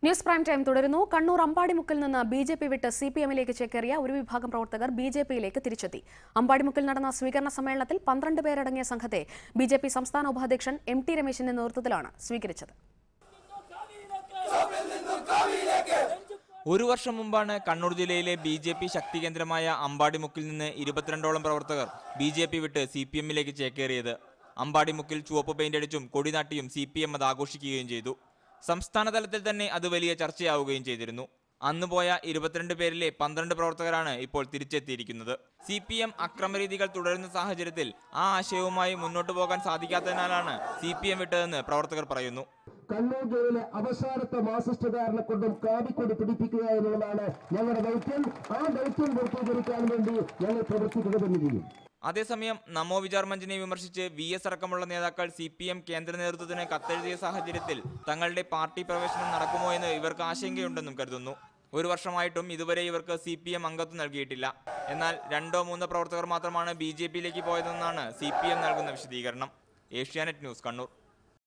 news prime time തുടരുന്നു കണ്ണൂർ അമ്പാടിമുക്കിൽ നിന്ന് ബി ജെ പി വിട്ട് സി പി എമ്മിലേക്ക് ചേക്കേറിയ ഒരു വിഭാഗം പ്രവർത്തകർ ബി ജെ പിയിലേക്ക് തിരിച്ചെത്തി അമ്പാടിമുക്കിൽ നടന്ന സ്വീകരണ സമ്മേളനത്തിൽ പന്ത്രണ്ട് പേരടങ്ങിയ സംഘത്തെ ബി ജെ പി സംസ്ഥാന ഉപാധ്യക്ഷൻ എം ടി രമേശിന്റെ നേതൃത്വത്തിലാണ് സ്വീകരിച്ചത് ഒരു വർഷം മുമ്പാണ് കണ്ണൂർ ജില്ലയിലെ ബി ജെ പി ശക്തി കേന്ദ്രമായ അമ്പാടിമുക്കിൽ നിന്ന് ഇരുപത്തിരണ്ടോളം പ്രവർത്തകർ ബി ജെ പി വിട്ട് സി പി എമ്മിലേക്ക് ചേക്കേറിയത് അമ്പാടിമുക്കിൽ ചുവപ്പ് പെയിന്റ് അടിച്ചും കൊടിനാട്ടിയും സി പി എം അത് ആഘോഷിക്കുകയും ചെയ്തു സംസ്ഥാന തലത്തിൽ തന്നെ അത് വലിയ ചർച്ചയാവുകയും ചെയ്തിരുന്നു അന്ന് പോയ ഇരുപത്തിരണ്ട് പേരിലെ പന്ത്രണ്ട് പ്രവർത്തകരാണ് ഇപ്പോൾ തിരിച്ചെത്തിയിരിക്കുന്നത് സി പി എം അക്രമരീതികൾ തുടരുന്ന സാഹചര്യത്തിൽ ആ ആശയവുമായി മുന്നോട്ടു പോകാൻ സാധിക്കാത്തതിനാലാണ് സി പി എം വിട്ടതെന്ന് പ്രവർത്തകർ പറയുന്നു കണ്ണൂർ ജയിലിലെ അവസാനത്തെ മാസിസ്റ്റുകാരനെ കൊണ്ടും കാവിക്കൊടി പിടിപ്പിക്കുക എന്നുള്ളതാണ് ഞങ്ങളുടെ ദൗത്യം ആ ദൗത്യം പൂർത്തീകരിക്കാൻ വേണ്ടി ഞങ്ങൾ പ്രവർത്തിക്കുക തന്നെ ചെയ്യും അതേസമയം നമോ വിചാർ മഞ്ചിനെ വിമർശിച്ച് വി എസ് അടക്കമുള്ള നേതാക്കൾ സി പി എം കേന്ദ്ര നേതൃത്വത്തിന് കത്തെഴുതിയ സാഹചര്യത്തിൽ തങ്ങളുടെ പാർട്ടി പ്രവേശനം നടക്കുമോ എന്ന് ഇവർക്ക് ആശങ്കയുണ്ടെന്നും കരുതുന്നു ഒരു വർഷമായിട്ടും ഇതുവരെ ഇവർക്ക് സി പി എം അംഗത്വം നൽകിയിട്ടില്ല എന്നാൽ രണ്ടോ മൂന്നോ പ്രവർത്തകർ മാത്രമാണ് ബി ജെ പിയിലേക്ക് പോയതെന്നാണ് സി പി എം നൽകുന്ന വിശദീകരണം ഏഷ്യാനെറ്റ് ന്യൂസ് കണ്ണൂർ